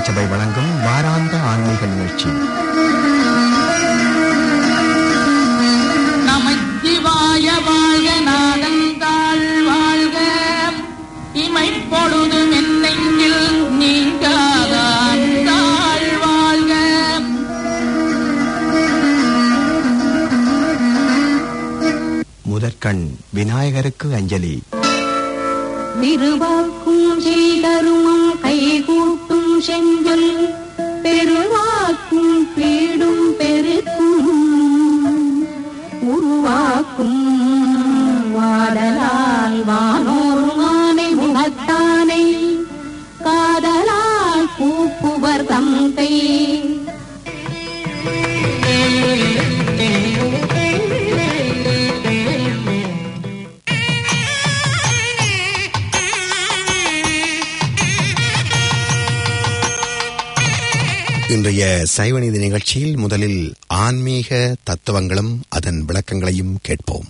திருச்சபை வழங்கும் வாராந்த ஆன்மீக நிகழ்ச்சி நமச்சிவாய வாழ்க நாதந்தாள் வாழ்க இமைப்பொழுது மென்னெங்கில் நீங்காதான் தாழ் வாழ்க முதற்கண் விநாயகருக்கு அஞ்சலி திருவாக்கும் செய்தருமம் கைகூட்டும் செஞ்சொல் பெருவாக்கும் பீடும் பெருக்கும் உருவாக்கும் வாடலால் வானோர் மானை முகத்தானை காதலால் கூப்புவர் தந்தை இன்றைய சைவநீதி நிகழ்ச்சியில் முதலில் ஆன்மீக தத்துவங்களும் அதன் விளக்கங்களையும் கேட்போம்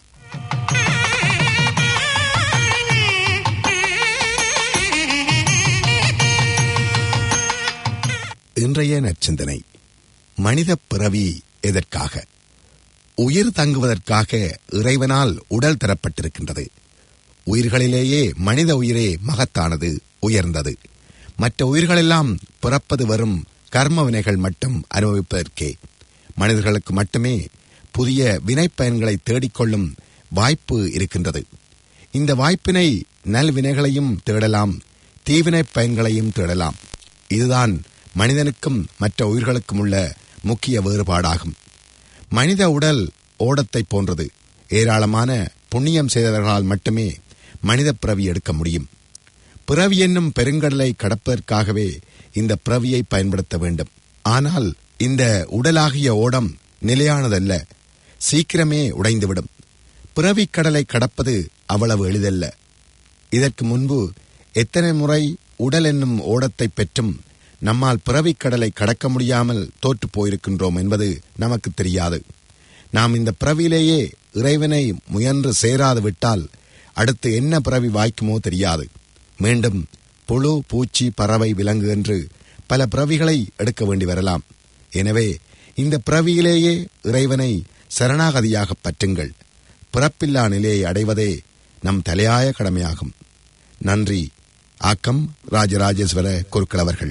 இன்றைய நற்சிந்தனை மனித பிறவி எதற்காக உயிர் தங்குவதற்காக இறைவனால் உடல் தரப்பட்டிருக்கின்றது உயிர்களிலேயே மனித உயிரே மகத்தானது உயர்ந்தது மற்ற உயிர்களெல்லாம் பிறப்பது வரும் கர்ம வினைகள் மட்டும் அனுபவிப்பதற்கே மனிதர்களுக்கு மட்டுமே புதிய வினைப்பயன்களை தேடிக்கொள்ளும் வாய்ப்பு இருக்கின்றது இந்த வாய்ப்பினை நல்வினைகளையும் தேடலாம் தீவினை பயன்களையும் தேடலாம் இதுதான் மனிதனுக்கும் மற்ற உயிர்களுக்கும் உள்ள முக்கிய வேறுபாடாகும் மனித உடல் ஓடத்தை போன்றது ஏராளமான புண்ணியம் செய்தவர்களால் மட்டுமே மனித பிறவி எடுக்க முடியும் பிறவி என்னும் பெருங்கடலை கடப்பதற்காகவே இந்த பிறவியை பயன்படுத்த வேண்டும் ஆனால் இந்த உடலாகிய ஓடம் நிலையானதல்ல சீக்கிரமே உடைந்துவிடும் பிறவிக் கடலை கடப்பது அவ்வளவு எளிதல்ல இதற்கு முன்பு எத்தனை முறை உடல் என்னும் ஓடத்தை பெற்றும் நம்மால் பிறவிக் கடலை கடக்க முடியாமல் தோற்றுப் போயிருக்கின்றோம் என்பது நமக்கு தெரியாது நாம் இந்த பிறவியிலேயே இறைவனை முயன்று சேராது விட்டால் அடுத்து என்ன பிறவி வாய்க்குமோ தெரியாது மீண்டும் புழு பூச்சி பறவை விலங்கு என்று பல பிறவிகளை எடுக்க வேண்டி வரலாம் எனவே இந்த பிறவியிலேயே இறைவனை சரணாகதியாக பற்றுங்கள் பிறப்பில்லா நிலையை அடைவதே நம் தலையாய கடமையாகும் நன்றி ஆக்கம் ராஜராஜேஸ்வர குருக்கள் அவர்கள்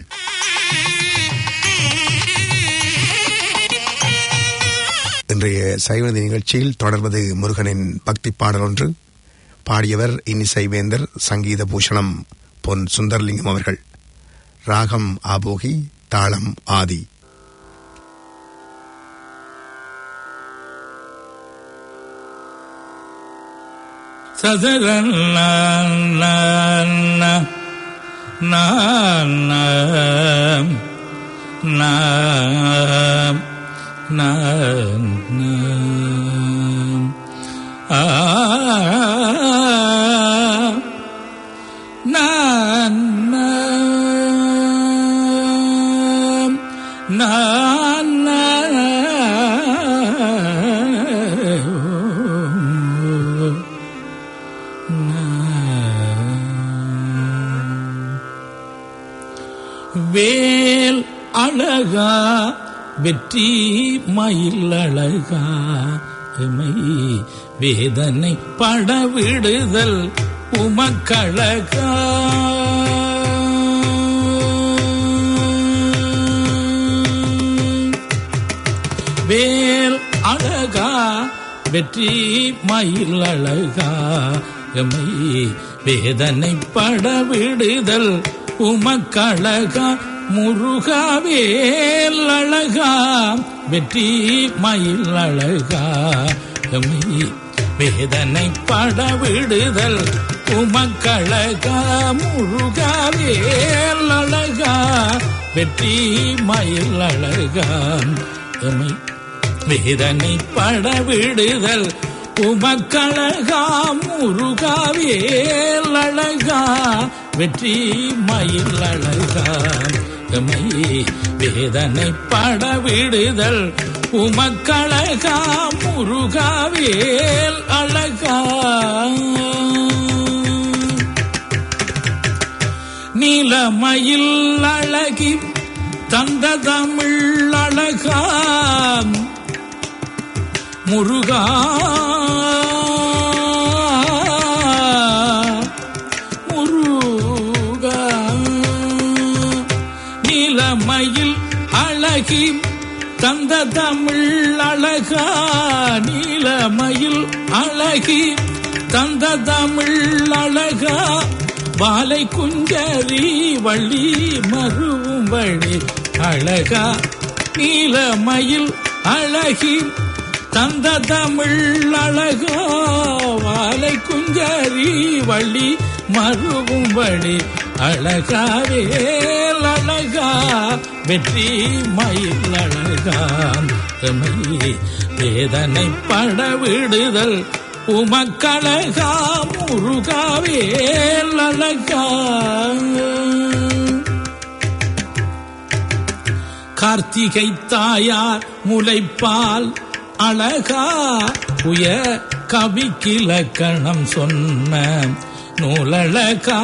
இன்றைய சைவநதி நிகழ்ச்சியில் தொடர்வது முருகனின் பக்தி பாடல் ஒன்று பாடியவர் இன்னிசைவேந்தர் சங்கீத பூஷணம் பொன் சுந்தர்லிங்கம் அவர்கள் ராகம் ஆபோகி தாளம் ஆதி வேல் அழகா வெற்றி மயில் அழகா எமை வேதனை படவிடுதல் உமக்கழகா வேல் அழகா வெற்றி மயில் அழகா எமை வேதனை படவிடுதல் உமக்கழகா முருகாவேல் அழகா வெற்றி மயில் அழகா எமை வேதனை படவிடுதல் உமக்கழகா முருகாவேல் அழகா வெற்றி மயில் அழகா எமை வேதனை படவிடுதல் உமக்கழகா முருகாவேல் அழகா வெற்றி மயில் அழகா எமை வேதனை படவிடுதல் உமக்கழகா முருகாவேல் அழகா நீலமயில் அழகி தந்த தமிழ் அழகா முருகா முருகா நீலமயில் அழகி தந்த தமிழ் அழகா நீலமயில் அழகி தந்த தமிழ் அழகா வாலை குஞ்சரி வள்ளி மருவும் வழி அழகா நீலமயில் அழகி தந்த தமிழ் அழகா வாலை குஞ்சரி வள்ளி மருவும் வழி அழகாவே அழகா வெற்றி மயில் அழகா எமை வேதனை பட விடுதல் உமக்கழகா முருகாவே அழகா கார்த்திகை தாயார் முளைப்பால் அழகா புய கவிக்கிலக்கணம் சொன்ன நூலழகா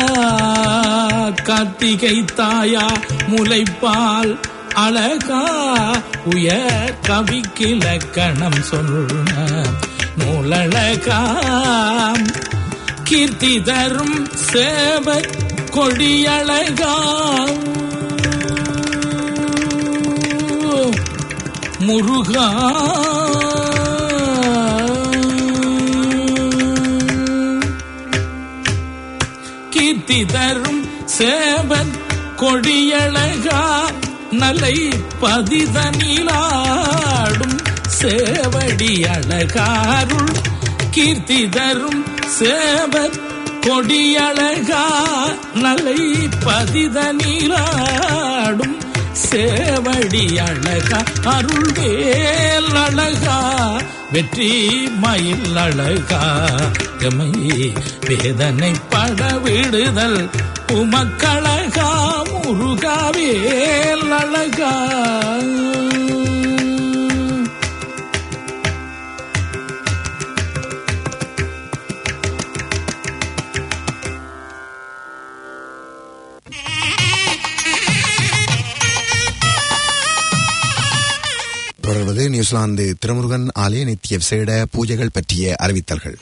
கார்த்திகை தாயார் முளைப்பால் அழகா புய கவிக்கிலக்கணம் சொன்ன நூலழகா கீர்த்தி தரும் சேவ கொடியழகா முருகா கீர்த்தி தரும் சேவன் கொடியழகா நலை பதிதனிலாடும் சேவடி அழகாருள் கீர்த்தி தரும் சேவன் கொடியழகா நலை பதிதனிலாடும் சேவடி அழகா அருள்வேல் அழகா வெற்றி மயில் அழகா எமை வேதனை பட விடுதல் உமக்கழகா முருகாவேல் அழகா தொடர்வது நியூசிலாந்து திருமுருகன் ஆலய நித்திய விசேட பூஜைகள் பற்றிய அறிவித்தல்கள்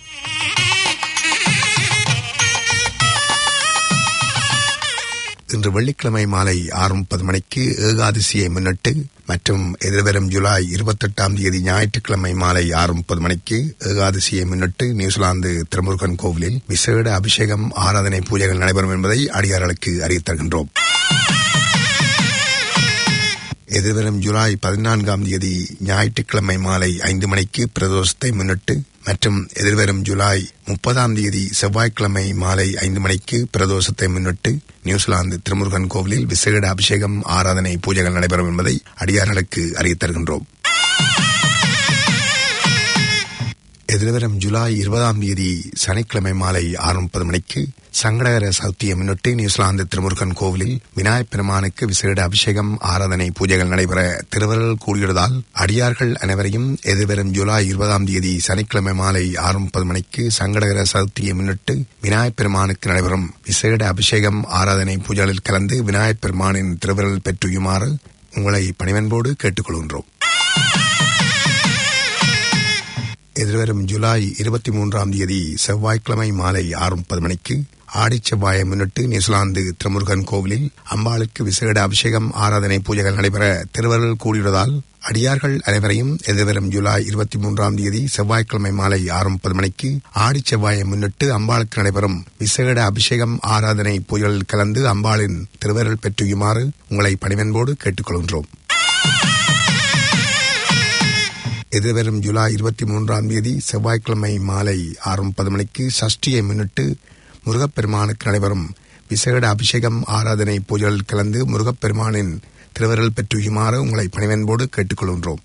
இன்று வெள்ளிக்கிழமை மாலை ஆறு முப்பது மணிக்கு ஏகாதசியை முன்னிட்டு மற்றும் எதிர்வரும் ஜூலை இருபத்தெட்டாம் தேதி ஞாயிற்றுக்கிழமை மாலை ஆறு முப்பது மணிக்கு ஏகாதசியை முன்னிட்டு நியூசிலாந்து திருமுருகன் கோவிலில் விசேட அபிஷேகம் ஆராதனை பூஜைகள் நடைபெறும் என்பதை அடியார்களுக்கு அறிவித்தருகின்றோம் எதிர்வரும் ஜூலை பதினான்காம் தேதி ஞாயிற்றுக்கிழமை மாலை ஐந்து மணிக்கு பிரதோஷத்தை முன்னிட்டு மற்றும் எதிர்வரும் ஜூலை முப்பதாம் தேதி செவ்வாய்க்கிழமை மாலை ஐந்து மணிக்கு பிரதோஷத்தை முன்னிட்டு நியூசிலாந்து திருமுருகன் கோவிலில் விசேட அபிஷேகம் ஆராதனை பூஜைகள் நடைபெறும் என்பதை அடியார்களுக்கு அறிவித்தருகின்றோம் எதிர்வரும் ஜூலை இருபதாம் தேதி சனிக்கிழமை மாலை ஆறு முப்பது மணிக்கு சங்கடகர சௌத்தியை முன்னிட்டு நியூசிலாந்து திருமுருகன் கோவிலில் விநாயகப் பெருமானுக்கு விசேட அபிஷேகம் ஆராதனை பூஜைகள் நடைபெற திருவருள் கூடியுள்ளதால் அடியார்கள் அனைவரையும் எதிர்வரும் ஜூலை இருபதாம் தேதி சனிக்கிழமை மாலை ஆறு முப்பது மணிக்கு சங்கடகர சதுர்த்தியை முன்னிட்டு விநாயகப் பெருமானுக்கு நடைபெறும் விசேட அபிஷேகம் ஆராதனை பூஜைகளில் கலந்து விநாயகப் பெருமானின் திருவருள் பெற்றுயுமாறு உங்களை பணிவன்போடு கேட்டுக்கொள்கின்றோம் எதிர்வரும் ஜூலை இருபத்தி மூன்றாம் தேதி செவ்வாய்க்கிழமை மாலை ஆறு முப்பது மணிக்கு ஆடிச் செவ்வாயை முன்னிட்டு நியூசிலாந்து திருமுருகன் கோவிலில் அம்பாளுக்கு விசேட அபிஷேகம் ஆராதனை பூஜைகள் நடைபெற திருவருள் கூடியுள்ளதால் அடியார்கள் அனைவரையும் எதிர்வரும் ஜூலை இருபத்தி மூன்றாம் தேதி செவ்வாய்க்கிழமை மாலை ஆறு முப்பது மணிக்கு ஆடிச் செவ்வாயை முன்னிட்டு அம்பாளுக்கு நடைபெறும் விசேட அபிஷேகம் ஆராதனை பூஜைகளில் கலந்து அம்பாளின் திருவருள் பெற்றுயுமாறு உங்களை பணிவன்போடு கேட்டுக்கொள்கின்றோம் எதிர்வரும் ஜூலை இருபத்தி மூன்றாம் தேதி செவ்வாய்க்கிழமை மாலை ஆறு முப்பது மணிக்கு சஷ்டியை முன்னிட்டு முருகப்பெருமானுக்கு நடைபெறும் விசேட அபிஷேகம் ஆராதனை பூஜைகளில் கலந்து முருகப்பெருமானின் திருவருள் பெற்றுயுமாறு உங்களை பணிவன்போடு கேட்டுக்கொள்கின்றோம்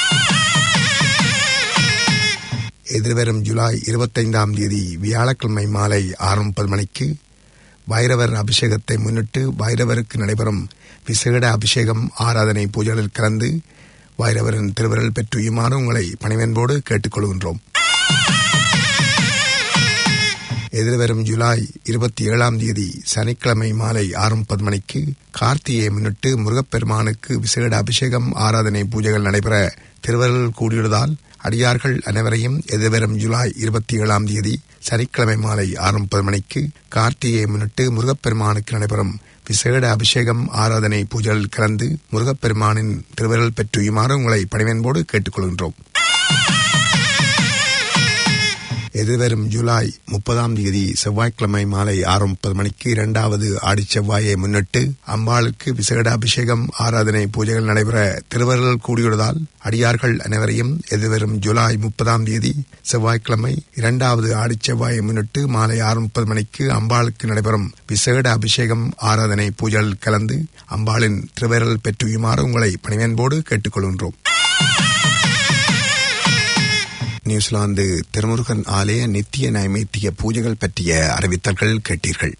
எதிர்வரும் ஜூலை இருபத்தைந்தாம் தேதி வியாழக்கிழமை மாலை ஆறு முப்பது மணிக்கு வைரவர் அபிஷேகத்தை முன்னிட்டு வைரவருக்கு நடைபெறும் விசேட அபிஷேகம் ஆராதனை பூஜைகளில் கலந்து வைரவரின் திருவிரல் பெற்றுயுமாறு உங்களை பணிவன்போடு கேட்டுக்கொள்கின்றோம் எதிர்வரும் ஜூலை இருபத்தி ஏழாம் தேதி சனிக்கிழமை மாலை ஆறு முப்பது மணிக்கு கார்த்திகையை முன்னிட்டு முருகப்பெருமானுக்கு விசேட அபிஷேகம் ஆராதனை பூஜைகள் நடைபெற திருவருள் கூடியுள்ளதால் அடியார்கள் அனைவரையும் எதிர்வரும் ஜூலை இருபத்தி ஏழாம் தேதி சனிக்கிழமை மாலை ஆறு முப்பது மணிக்கு கார்த்திகையை முன்னிட்டு முருகப்பெருமானுக்கு நடைபெறும் விசேட அபிஷேகம் ஆராதனை பூஜைகள் கலந்து முருகப்பெருமானின் திருவருள் பெற்றுயுமாறு உங்களை பணிவன்போடு கேட்டுக்கொள்கின்றோம் எதிர்வரும் ஜூலை முப்பதாம் தேதி செவ்வாய்க்கிழமை மாலை ஆறு முப்பது மணிக்கு இரண்டாவது ஆடி செவ்வாயை முன்னிட்டு அம்பாளுக்கு விசேட அபிஷேகம் ஆராதனை பூஜைகள் நடைபெற திருவருள் கூடியுள்ளதால் அடியார்கள் அனைவரையும் எதிர்வரும் ஜூலை முப்பதாம் தேதி செவ்வாய்க்கிழமை இரண்டாவது ஆடி செவ்வாயை முன்னிட்டு மாலை ஆறு முப்பது மணிக்கு அம்பாளுக்கு நடைபெறும் விசேட அபிஷேகம் ஆராதனை பூஜைகள் கலந்து அம்பாளின் திருவருள் பெற்றுயுமாறு உங்களை பணிவன்போடு கேட்டுக்கொள்கின்றோம் நியூசிலாந்து திருமுருகன் ஆலய நித்திய நைமித்திய பூஜைகள் பற்றிய அறிவித்தல்கள் கேட்டீர்கள்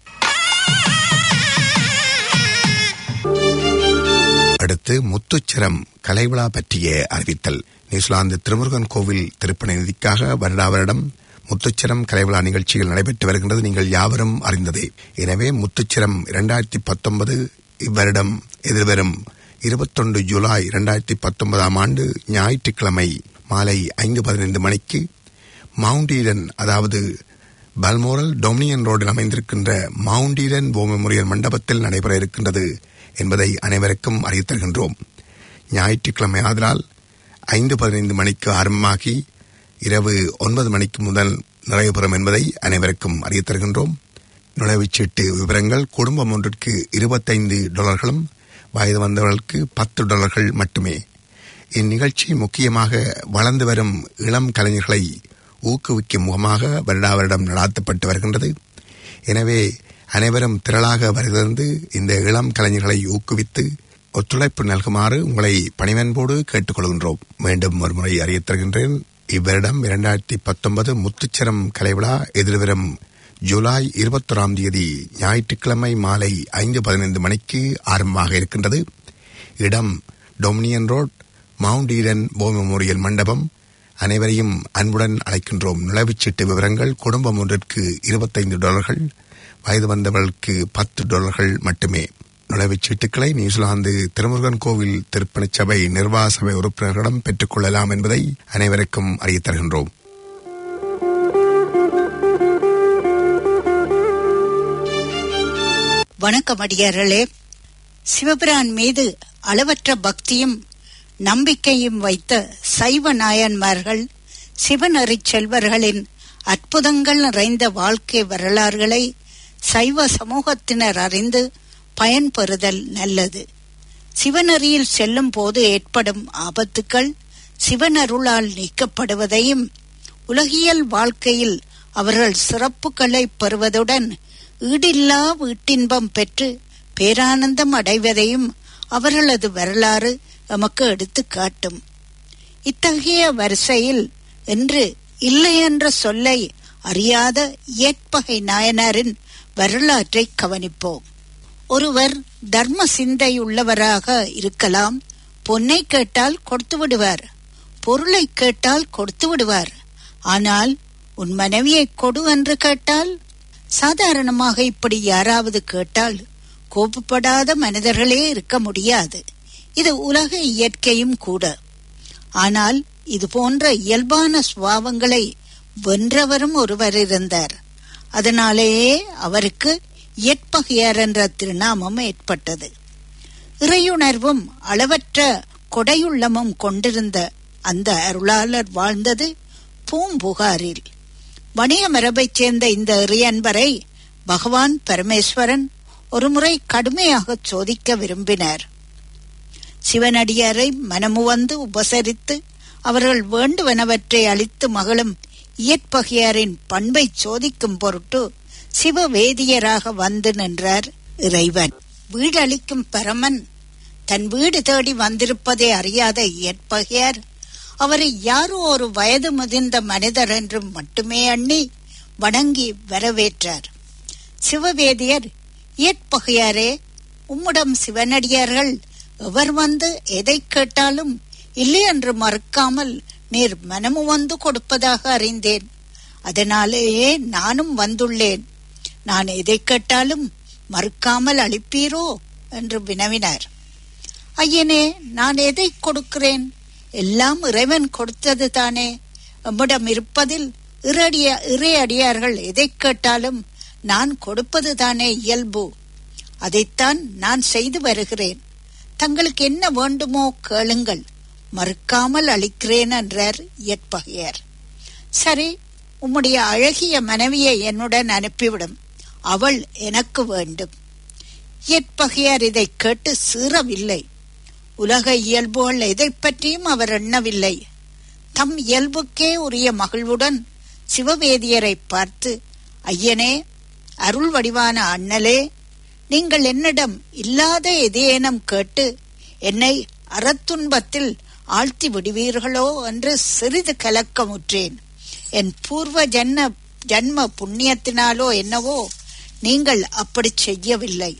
அடுத்து முத்துச்சிரம் கலைவிழா பற்றிய அறிவித்தல் நியூசிலாந்து திருமுருகன் கோவில் திருப்பணி நிதிக்காக வருடா வருடம் முத்துச்சிரம் கலைவிழா நிகழ்ச்சிகள் நடைபெற்று வருகின்றது நீங்கள் யாவரும் அறிந்ததே எனவே முத்துச்சிரம் இரண்டாயிரத்தி பத்தொன்பது இவ்வருடம் எதிர்வரும் இருபத்தொன்று ஜூலை இரண்டாயிரத்தி பத்தொன்பதாம் ஆண்டு ஞாயிற்றுக்கிழமை மாலை ஐந்து பதினைந்து மணிக்கு மவுண்ட் ஈடன் அதாவது பல்மோரல் டொமினியன் ரோடில் அமைந்திருக்கின்ற மவுண்ட் ஈடன் வோ மெமோரியல் மண்டபத்தில் நடைபெற இருக்கின்றது என்பதை அனைவருக்கும் அறிவித்தருகின்றோம் ஞாயிற்றுக்கிழமை ஆதலால் ஐந்து பதினைந்து மணிக்கு ஆரம்பமாகி இரவு ஒன்பது மணிக்கு முதல் நிறைவு பெறும் என்பதை அனைவருக்கும் அறிவித்தருகின்றோம் நுழைவுச்சீட்டு விவரங்கள் குடும்பம் ஒன்றிற்கு இருபத்தைந்து டாலர்களும் வயது வந்தவர்களுக்கு பத்து டாலர்கள் மட்டுமே இந்நிகழ்ச்சி முக்கியமாக வளர்ந்து வரும் இளம் கலைஞர்களை ஊக்குவிக்கும் முகமாக வருடா வருடம் நடாத்தப்பட்டு வருகின்றது எனவே அனைவரும் திரளாக வருகிறது இந்த இளம் கலைஞர்களை ஊக்குவித்து ஒத்துழைப்பு நல்குமாறு உங்களை பணிவன்போடு கேட்டுக்கொள்கின்றோம் மீண்டும் ஒருமுறை அறியத் தருகின்றேன் இவ்வருடம் இரண்டாயிரத்தி பத்தொன்பது முத்துச்சரம் கலைவிழா எதிர்வரும் ஜூலை இருபத்தொராம் தேதி ஞாயிற்றுக்கிழமை மாலை ஐந்து பதினைந்து மணிக்கு ஆரம்பமாக இருக்கின்றது இடம் டொமினியன் ரோட் மவுண்ட் ஈடன் போ மெமோரியல் மண்டபம் அனைவரையும் அன்புடன் அழைக்கின்றோம் நுழைவுச்சீட்டு விவரங்கள் குடும்பம் ஒன்றிற்கு இருபத்தைந்து டாலர்கள் வயது வந்தவர்களுக்கு பத்து டாலர்கள் மட்டுமே நுழைவுச்சீட்டுக்களை நியூசிலாந்து திருமுருகன் கோவில் திருப்பணிச் சபை நிர்வாக சபை உறுப்பினர்களிடம் பெற்றுக் கொள்ளலாம் என்பதை அனைவருக்கும் அறியத் தருகின்றோம் வணக்கம் அடியார்களே சிவபிரான் மீது அளவற்ற பக்தியும் நம்பிக்கையும் வைத்த சைவ நாயன்மார்கள் சிவநெறி செல்வர்களின் அற்புதங்கள் நிறைந்த வாழ்க்கை வரலாறுகளை சைவ சமூகத்தினர் அறிந்து பயன்பெறுதல் நல்லது சிவநெறியில் செல்லும் போது ஏற்படும் ஆபத்துக்கள் சிவனருளால் நீக்கப்படுவதையும் உலகியல் வாழ்க்கையில் அவர்கள் சிறப்புகளை பெறுவதுடன் ஈடில்லா வீட்டின்பம் பெற்று பேரானந்தம் அடைவதையும் அவர்களது வரலாறு எமக்கு எடுத்துக் காட்டும் இத்தகைய வரிசையில் இன்று இல்லை என்ற சொல்லை அறியாத இயற்பகை நாயனாரின் வரலாற்றை கவனிப்போம் ஒருவர் தர்ம சிந்தை உள்ளவராக இருக்கலாம் பொன்னை கேட்டால் கொடுத்து விடுவார் பொருளை கேட்டால் கொடுத்து விடுவார் ஆனால் உன் மனைவியை கொடு என்று கேட்டால் சாதாரணமாக இப்படி யாராவது கேட்டால் கோபப்படாத மனிதர்களே இருக்க முடியாது இது உலக இயற்கையும் கூட ஆனால் இது போன்ற இயல்பான சுவாவங்களை வென்றவரும் ஒருவர் இருந்தார் அதனாலேயே அவருக்கு இயற்பகையார் என்ற திருநாமம் ஏற்பட்டது இறையுணர்வும் அளவற்ற கொடையுள்ளமும் கொண்டிருந்த அந்த அருளாளர் வாழ்ந்தது பூம்புகாரில் வணிக மரபைச் சேர்ந்த இந்த இறையன்பரை பகவான் பரமேஸ்வரன் ஒருமுறை கடுமையாக சோதிக்க விரும்பினார் சிவனடியாரை மனமுவந்து உபசரித்து அவர்கள் வேண்டுவனவற்றை அளித்து மகளும் இயற்பகையாரின் பண்பை சோதிக்கும் பொருட்டு சிவவேதியராக வந்து நின்றார் இறைவன் வீடளிக்கும் பரமன் தன் வீடு தேடி வந்திருப்பதை அறியாத இயற்பகையார் அவரை யாரோ ஒரு வயது முதிர்ந்த மனிதர் என்று மட்டுமே எண்ணி வணங்கி வரவேற்றார் சிவவேதியர் இயற்பகையாரே உம்மிடம் சிவனடியார்கள் எவர் வந்து எதை கேட்டாலும் இல்லை என்று மறுக்காமல் நீர் மனமு வந்து கொடுப்பதாக அறிந்தேன் அதனாலேயே நானும் வந்துள்ளேன் நான் எதை கேட்டாலும் மறுக்காமல் அளிப்பீரோ என்று வினவினார் ஐயனே நான் எதை கொடுக்கிறேன் எல்லாம் இறைவன் கொடுத்தது தானே நம்மிடம் இருப்பதில் இறடிய இறையடியார்கள் எதை கேட்டாலும் நான் கொடுப்பது தானே இயல்பு அதைத்தான் நான் செய்து வருகிறேன் தங்களுக்கு என்ன வேண்டுமோ கேளுங்கள் மறுக்காமல் அளிக்கிறேன் என்றார் இயற்பகையர் சரி உம்முடைய அழகிய மனைவியை என்னுடன் அனுப்பிவிடும் அவள் எனக்கு வேண்டும் இயற்பகையார் இதை கேட்டு சீறவில்லை உலக இயல்புகள் எதை பற்றியும் அவர் எண்ணவில்லை தம் இயல்புக்கே உரிய மகிழ்வுடன் சிவவேதியரை பார்த்து ஐயனே அருள் வடிவான அண்ணலே நீங்கள் என்னிடம் இல்லாத எதேனும் கேட்டு என்னை அறத்துன்பத்தில் ஆழ்த்தி விடுவீர்களோ என்று சிறிது கலக்கமுற்றேன் என் பூர்வ ஜன்ம ஜன்ம புண்ணியத்தினாலோ என்னவோ நீங்கள் அப்படி செய்யவில்லை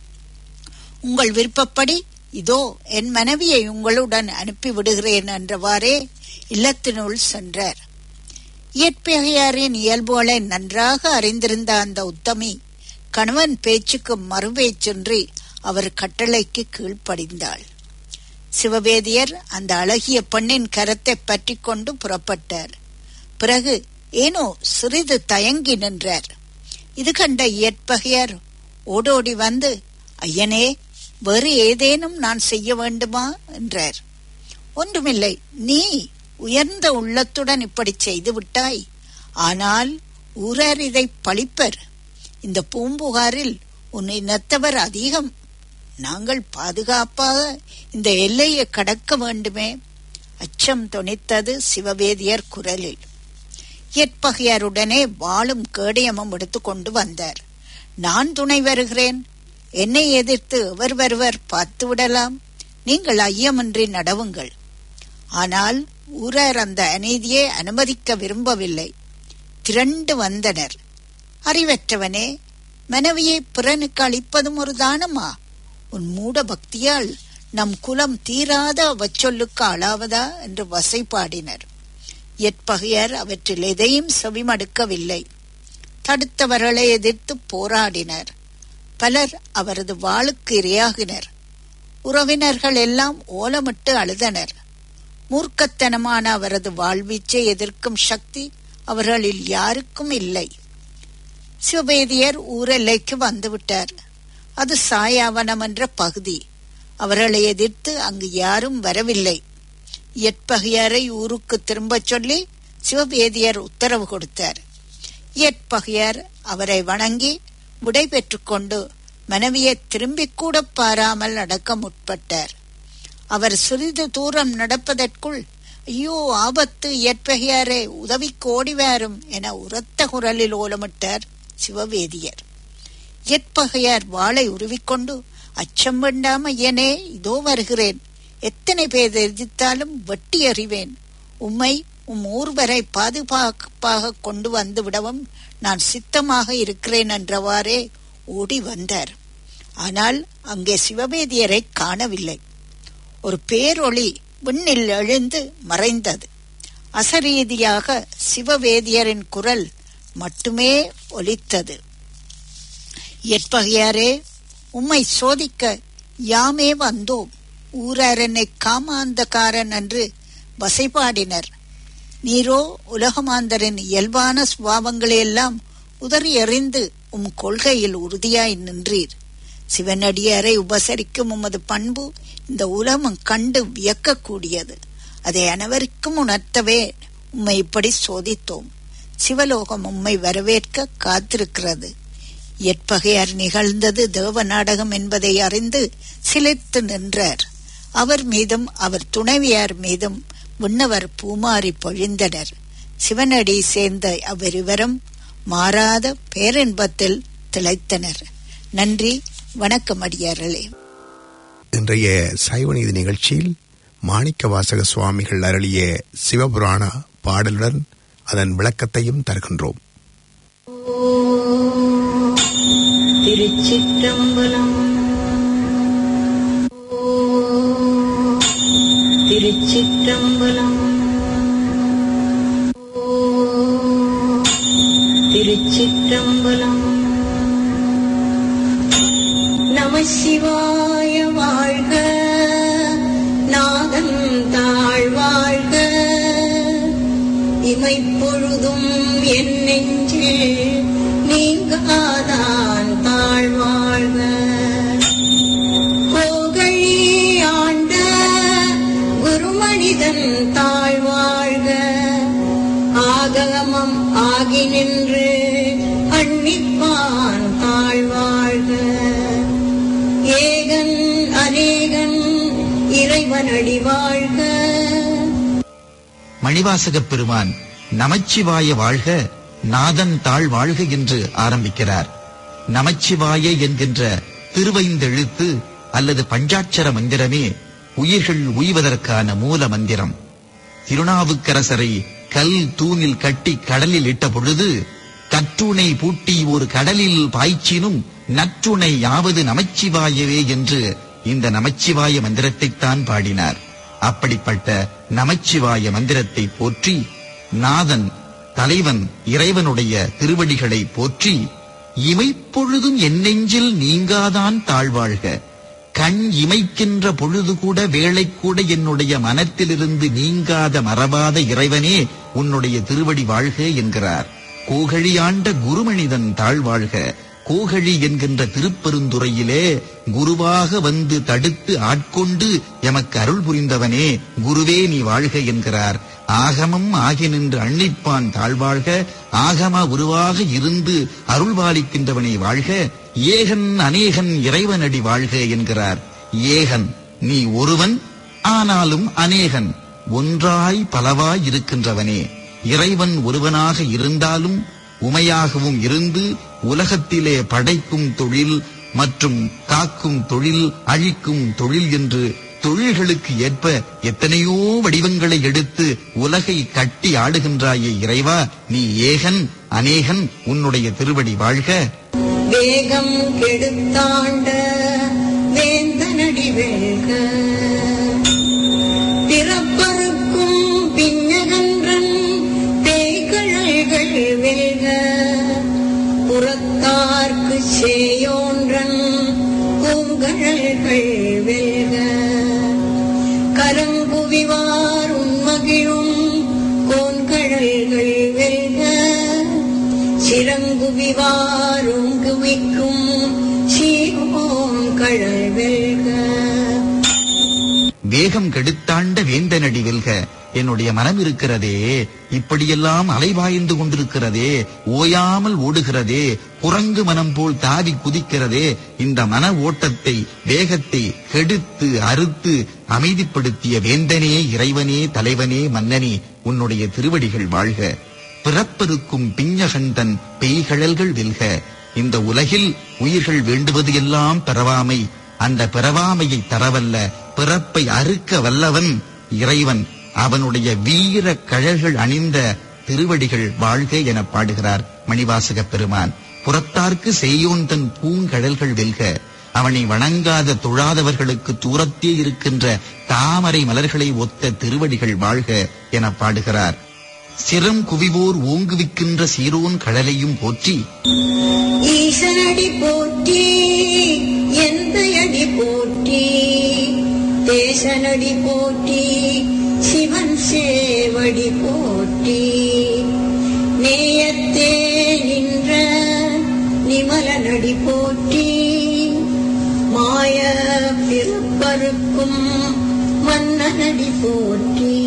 உங்கள் விருப்பப்படி இதோ என் மனைவியை உங்களுடன் அனுப்பி விடுகிறேன் என்றவாறே இல்லத்தினுள் சென்றார் இயற்பகையாரின் இயல்புகளை நன்றாக அறிந்திருந்த அந்த உத்தமி கணவன் பேச்சுக்கு மறுபேச்சின்றி அவர் கட்டளைக்கு கீழ்ப்படிந்தாள் சிவவேதியர் அந்த அழகிய பெண்ணின் கரத்தை பற்றி கொண்டு புறப்பட்டார் பிறகு ஏனோ சிறிது தயங்கி நின்றார் இது கண்ட இயற்பகையர் ஓடோடி வந்து ஐயனே வேறு ஏதேனும் நான் செய்ய வேண்டுமா என்றார் ஒன்றுமில்லை நீ உயர்ந்த உள்ளத்துடன் இப்படி செய்து விட்டாய் ஆனால் ஊரார் இதை பழிப்பர் இந்த பூம்புகாரில் உன் இனத்தவர் அதிகம் நாங்கள் பாதுகாப்பாக இந்த எல்லையை கடக்க வேண்டுமே அச்சம் தொனித்தது சிவவேதியர் குரலில் இயற்பகையாருடனே வாளும் கேடயமும் எடுத்துக்கொண்டு வந்தார் நான் துணை வருகிறேன் என்னை எதிர்த்து எவர் வருவர் பார்த்து விடலாம் நீங்கள் ஐயமின்றி நடவுங்கள் ஆனால் ஊரார் அந்த அநீதியை அனுமதிக்க விரும்பவில்லை திரண்டு வந்தனர் அறிவற்றவனே மனைவியை பிறனுக்கு அளிப்பதும் ஒரு தானமா உன் மூட பக்தியால் நம் குலம் தீராத அவச்சொல்லுக்கு ஆளாவதா என்று வசைபாடினர் எற்பகையர் அவற்றில் எதையும் செவிமடுக்கவில்லை தடுத்தவர்களை எதிர்த்து போராடினர் பலர் அவரது வாளுக்கு இரையாகினர் உறவினர்கள் எல்லாம் ஓலமிட்டு அழுதனர் மூர்க்கத்தனமான அவரது வாழ்வீச்சை எதிர்க்கும் சக்தி அவர்களில் யாருக்கும் இல்லை சிவபேதியர் ஊரெல்லைக்கு வந்துவிட்டார் அது சாயாவனம் என்ற பகுதி அவர்களை எதிர்த்து அங்கு யாரும் வரவில்லை எட்பகையாரை ஊருக்கு திரும்பச் சொல்லி சிவபேதியர் உத்தரவு கொடுத்தார் இயற்பகையார் அவரை வணங்கி விடை பெற்றுக்கொண்டு மனைவியை திரும்பிக் கூட பாராமல் நடக்க முற்பட்டார் அவர் சிறிது தூரம் நடப்பதற்குள் ஐயோ ஆபத்து இயற்பகையாரே உதவிக்கு ஓடிவாரும் என உரத்த குரலில் ஓலமிட்டார் சிவவேதியர் இயற்பகையார் வாளை உருவிக்கொண்டு அச்சம் வேண்டாம ஐயனே இதோ வருகிறேன் எத்தனை பேர் எதிர்த்தாலும் வெட்டி அறிவேன் உம்மை உம் ஊர் வரை பாதுகாப்பாக கொண்டு வந்து விடவும் நான் சித்தமாக இருக்கிறேன் என்றவாறே ஓடி வந்தார் ஆனால் அங்கே சிவவேதியரை காணவில்லை ஒரு பேரொளி விண்ணில் எழுந்து மறைந்தது அசரீதியாக சிவவேதியரின் குரல் மட்டுமே ஒலித்தது எற்பகையாரே உம்மை சோதிக்க யாமே வந்தோம் ஊராரனை காமாந்தகாரன் என்று வசைபாடினர் நீரோ உலகமாந்தரின் இயல்பான சுவாவங்களையெல்லாம் உதறி எறிந்து உம் கொள்கையில் உறுதியாய் நின்றீர் சிவனடியாரை உபசரிக்கும் உமது பண்பு இந்த உலகம் கண்டு வியக்கக்கூடியது அதை அனைவருக்கும் உணர்த்தவே உம்மை இப்படி சோதித்தோம் சிவலோகம் உம்மை வரவேற்க காத்திருக்கிறது எற்பகையார் நிகழ்ந்தது தேவ நாடகம் என்பதை அறிந்து சிலிர்த்து நின்றார் அவர் மீதும் அவர் துணைவியார் மீதும் விண்ணவர் பூமாரி பொழிந்தனர் சிவனடி சேர்ந்த அவ்விருவரும் மாறாத பேரின்பத்தில் திளைத்தனர் நன்றி வணக்கம் அடியார்களே இன்றைய சைவநீதி நிகழ்ச்சியில் மாணிக்க வாசக சுவாமிகள் அருளிய சிவபுராண பாடலுடன் அதன் விளக்கத்தையும் தருகின்றோம் திருச்சிற்றம்பலம் திருச்சிற்றம்பலம் திருச்சிற்றம்பலம் நம சிவாய வாழ்க நாதன் தாழ் வாழ்க இமைப்பொழுதும் என் நெஞ்சில் நீங்காதான் தாழ் வாழ்க கோகழி ஆண்ட குருமனிதன் தாழ் வாழ்க ஆகமம் ஆகி நின்று அன்னிப்பான் தாழ் வாழ்க ஏகன் அநேகன் இறைவனடி வாழ்க மணிவாசகப் பெருமான் நமச்சிவாய வாழ்க நாதன் தாழ் வாழ்க என்று ஆரம்பிக்கிறார் நமச்சிவாய என்கின்ற திருவைந்தெழுத்து அல்லது பஞ்சாட்சர மந்திரமே உயிர்கள் உய்வதற்கான மூல மந்திரம் திருநாவுக்கரசரை கல் தூணில் கட்டி கடலில் இட்ட பொழுது கற்றுணை பூட்டி ஒரு கடலில் பாய்ச்சினும் நற்றுணை யாவது நமச்சிவாயவே என்று இந்த நமச்சிவாய மந்திரத்தைத்தான் பாடினார் அப்படிப்பட்ட நமச்சிவாய மந்திரத்தை போற்றி நாதன் தலைவன் இறைவனுடைய திருவடிகளை போற்றி இமைப்பொழுதும் என் நெஞ்சில் நீங்காதான் தாழ்வாழ்க கண் இமைக்கின்ற பொழுது கூட வேளை கூட என்னுடைய மனத்திலிருந்து நீங்காத மறவாத இறைவனே உன்னுடைய திருவடி வாழ்க என்கிறார் கோகழியாண்ட குருமனிதன் தாழ்வாழ்க கோகழி என்கின்ற திருப்பெருந்துறையிலே குருவாக வந்து தடுத்து ஆட்கொண்டு எமக்கு அருள் புரிந்தவனே குருவே நீ வாழ்க என்கிறார் ஆகமம் ஆகி நின்று அன்னிப்பான் தாழ்வாழ்க ஆகம உருவாக இருந்து அருள்பாலிக்கின்றவனே வாழ்க ஏகன் அநேகன் இறைவனடி வாழ்க என்கிறார் ஏகன் நீ ஒருவன் ஆனாலும் அநேகன் ஒன்றாய் பலவாய் இருக்கின்றவனே இறைவன் ஒருவனாக இருந்தாலும் உமையாகவும் இருந்து உலகத்திலே படைக்கும் தொழில் மற்றும் காக்கும் தொழில் அழிக்கும் தொழில் என்று தொழில்களுக்கு ஏற்ப எத்தனையோ வடிவங்களை எடுத்து உலகை கட்டி ஆடுகின்றாயே இறைவா நீ ஏகன் அநேகன் உன்னுடைய திருவடி வாழ்க வேகம் கெடுத்தாண்ட வேந்தனடி வெல்க பிறப்பருக்கும் பின்னகன்றன் பேய்கழல்கள் வெல்க புறத்தார்க்கு சேயோன்றன் பூங்கழல்கள் வெல்க கரங்குவிவார் உண்மகிழும் கோன்கழல்கள் வெல்க சிறங்குவிவாரும் குவிக்கும் சீரோன் கழல் வெல்க வேகம் கெடுத்தாண்ட வேந்தனடி வெல்க என்னுடைய மனம் இருக்கிறதே இப்படியெல்லாம் அலைபாய்ந்து கொண்டிருக்கிறதே ஓயாமல் ஓடுகிறதே குரங்கு மனம் போல் தாவி குதிக்கிறதே இந்த மன ஓட்டத்தை வேகத்தை கெடுத்து அறுத்து அமைதிப்படுத்திய வேந்தனே இறைவனே தலைவனே மன்னனே உன்னுடைய திருவடிகள் வாழ்க பிறப்பருக்கும் பிஞ்சகந்தன் பெய்கழல்கள் வெல்க இந்த உலகில் உயிர்கள் வேண்டுவது எல்லாம் பெறவாமை அந்த பிறவாமையை தரவல்ல பிறப்பை அறுக்க வல்லவன் இறைவன் அவனுடைய வீர கழல்கள் அணிந்த திருவடிகள் வாழ்க என பாடுகிறார் மணிவாசகப் பெருமான் புறத்தார்க்கு செய்யோன் தன் பூங்கழல்கள் வெல்க அவனை வணங்காத தொழாதவர்களுக்கு தூரத்தே இருக்கின்ற தாமரை மலர்களை ஒத்த திருவடிகள் வாழ்க என பாடுகிறார் சிரம் குவிவோர் ஓங்குவிக்கின்ற சீரோன் கடலையும் போற்றி ஈசனடி போற்றி எந்த அடி போற்றி தேசனடி போற்றி சிவன் சேவடி போற்றி நேயத்தே நின்ற நிமலனடி போற்றி மாய பிறப்பருக்கும் மன்னனடி போற்றி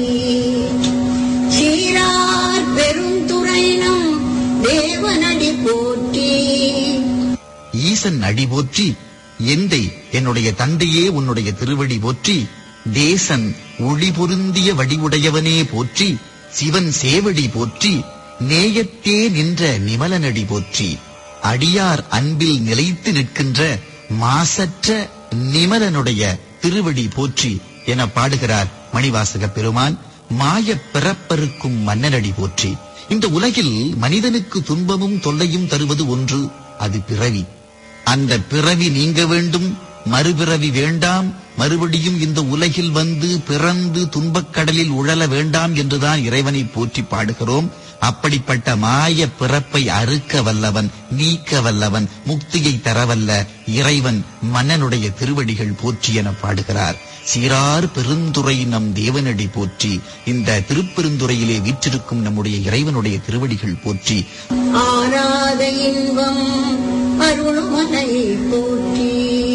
சீரார் பெருந்துரைனம் தேவனடி போற்றி ஈசன் அடி போற்றி எந்தை என்னுடைய தந்தையே உன்னுடைய திருவடி போற்றி தேசன் ஒளி பொருந்திய வடிவுடையவனே போற்றி சிவன் சேவடி போற்றி நேயத்தே நின்ற நிமலனடி போற்றி அடியார் அன்பில் நிலைத்து நிற்கின்ற மாசற்ற நிமலனுடைய திருவடி போற்றி என பாடுகிறார் மணிவாசக பெருமான் மாயப் பிறப்பருக்கும் மன்னனடி போற்றி இந்த உலகில் மனிதனுக்கு துன்பமும் தொல்லையும் தருவது ஒன்று அது பிறவி அந்த பிறவி நீங்க வேண்டும் மறுபிறவி வேண்டாம் மறுபடியும் இந்த உலகில் வந்து பிறந்து துன்பக் கடலில் உழல வேண்டாம் என்றுதான் இறைவனை போற்றி பாடுகிறோம் அப்படிப்பட்ட மாய பிறப்பை அறுக்க வல்லவன் நீக்க வல்லவன் முக்தியை தரவல்ல இறைவன் மன்னனுடைய திருவடிகள் போற்றி என பாடுகிறார் சீரார் பெருந்துரை நம் தேவனடி போற்றி இந்த திருப்பெருந்துறையிலே வீற்றிருக்கும் நம்முடைய இறைவனுடைய திருவடிகள் போற்றி ஆராத இன்பம் அருள்மலை போற்றி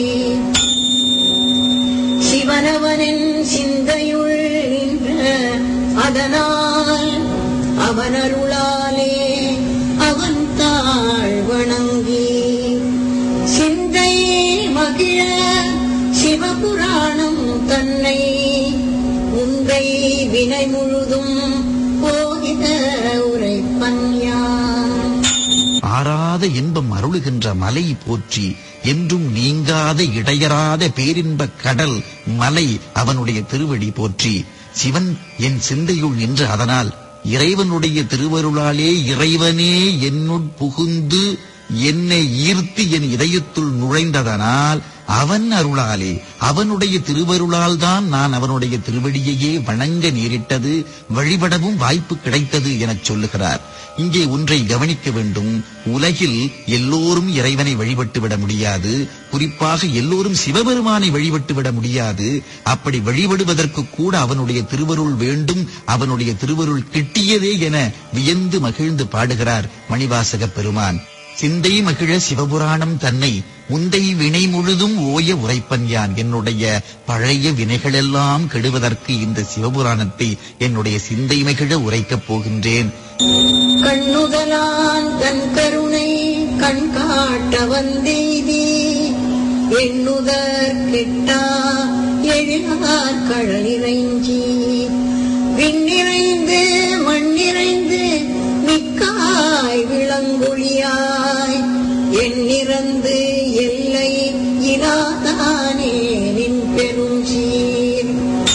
சிவனவனின் சிந்தையுள் நின்ற அதனால் அவன் அருளாலே அவன் தாழ் வணங்கி சிந்தை மகிழ சிவபுராணம் தன்னை உந்தை வினை முழுதும் போகிற உரைப்பன் யான் ஆறாத இன்பம் அருளுகின்ற மலை போற்றி என்றும் நீங்காத இடையறாத பேரின்ப கடல் மலை அவனுடைய திருவடி போற்றி சிவன் என் சிந்தையுள் நின்று அதனால் இறைவனுடைய திருவருளாலே இறைவனே என்னுட் புகுந்து என்னை ஈர்த்து என் இதயத்துள் நுழைந்ததனால் அவன் அருளாலே அவனுடைய திருவருளால் தான் நான் அவனுடைய திருவடியையே வணங்க நேரிட்டது வழிபடவும் வாய்ப்பு கிடைத்தது எனச் சொல்லுகிறார் இங்கே ஒன்றை கவனிக்க வேண்டும் உலகில் எல்லோரும் இறைவனை வழிபட்டு விட முடியாது குறிப்பாக எல்லோரும் சிவபெருமானை வழிபட்டு விட முடியாது அப்படி வழிபடுவதற்கு கூட அவனுடைய திருவருள் வேண்டும் அவனுடைய திருவருள் கிட்டியதே என வியந்து மகிழ்ந்து பாடுகிறார் மணிவாசக பெருமான் சிந்தை மகிழ சிவபுராணம் தன்னை உந்தை வினை முழுதும் ஓய உரைப்பன் யான் என்னுடைய பழைய வினைகளெல்லாம் கெடுவதற்கு இந்த சிவபுராணத்தை என்னுடைய சிந்தை மகிழ உரைக்கப் போகின்றேன் கண்ணுதலான் தன் கருணை கண் காட்ட வந்தெய்தி எண்ணுதற் கெட்டா எழிலார் கடலிறைஞ்சி விண்ணிறைந்து மண்ணிறைந்து மிக்காய் விளங்கொழியாய் எண்ணிறந்து எல்லை இராதானே நின் பெரும் சீர்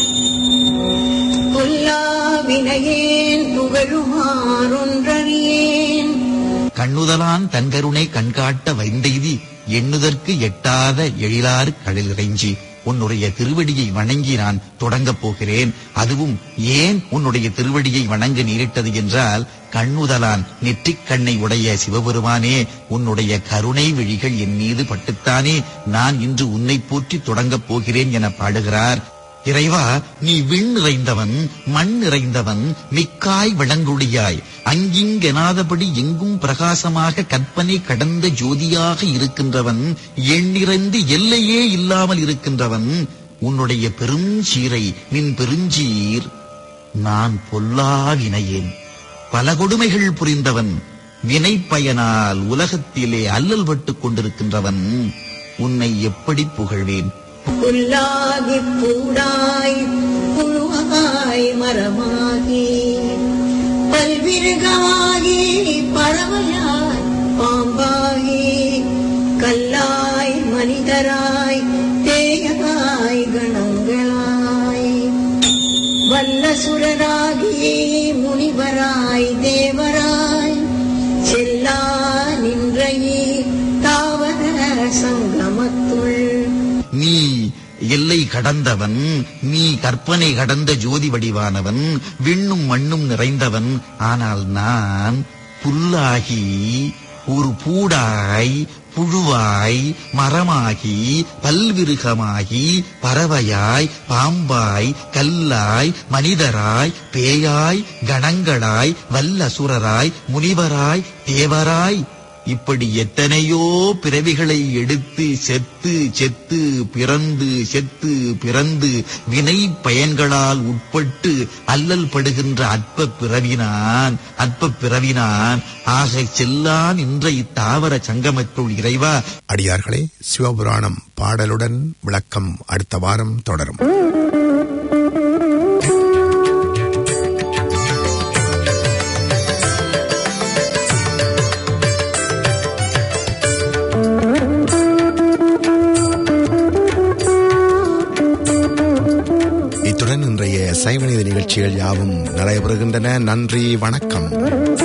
பொல்லா வினையேன் புகழுமாறொன்றறியேன் கண்ணுதலான் தன்கருணை கண்காட்ட வைந்தெய்தி எண்ணுதற்கு எட்டாத எழிலார் கடல் இறைஞ்சி உன்னுடைய திருவடியை வணங்கி நான் தொடங்கப் போகிறேன் அதுவும் ஏன் உன்னுடைய திருவடியை வணங்க நேரிட்டது என்றால் கண்ணுதலான் நெற்றிக் கண்ணை உடைய சிவபெருமானே உன்னுடைய கருணை விழிகள் என் மீது பட்டுத்தானே நான் இன்று உன்னை போற்றி தொடங்கப் போகிறேன் என பாடுகிறார் இறைவா நீ விண் நிறைந்தவன் மண் நிறைந்தவன் மிக்காய் விளங்குடியாய் அங்கிங்கெனாதபடி எங்கும் பிரகாசமாக கற்பனை கடந்த ஜோதியாக இருக்கின்றவன் எண்ணிறந்து எல்லையே இல்லாமல் இருக்கின்றவன் உன்னுடைய பெரும் சீரை நின் பெருஞ்சீர் நான் பொல்லா வினையேன் பல கொடுமைகள் புரிந்தவன் வினை பயனால் உலகத்திலே அல்லல் பட்டுக் கொண்டிருக்கின்றவன் உன்னை எப்படி புகழ்வேன் புல்லாகி பூடாய் புழுவாய் மரமாகி பல்விருகமாகி பறவையாய் பாம்பாகி கல்லாய் மனிதராய் தேயாய் கணங்களாய் வல்லசுரராகி முனிவராய் தேவராய் செல்லா நின்றையே தாவர சங்கமத்துள் நீ எல்லை கடந்தவன் நீ கற்பனை கடந்த ஜோதி வடிவானவன் விண்ணும் மண்ணும் நிறைந்தவன் ஆனால் நான் புல்லாகி ஒரு பூடாய் புழுவாய் மரமாகி பல்விருகமாகி பறவையாய் பாம்பாய் கல்லாய் மனிதராய் பேயாய் கணங்களாய் வல்லசுரராய் முனிவராய் தேவராய் இப்படி எத்தனையோ பிறவிகளை எடுத்து செத்து செத்து பிறந்து செத்து பிறந்து வினை பயன்களால் உட்பட்டு அல்லல் படுகின்ற அற்ப பிறவினான் அற்ப பிறவினான் ஆக செல்லான் என்ற இத்தாவர சங்கமத்துள் இறைவா அடியார்களே சிவபுராணம் பாடலுடன் விளக்கம் அடுத்த வாரம் தொடரும் இத்துடன் இன்றைய சைவநீதி நிகழ்ச்சிகள் யாவும் நடைபெறுகின்றன நன்றி வணக்கம்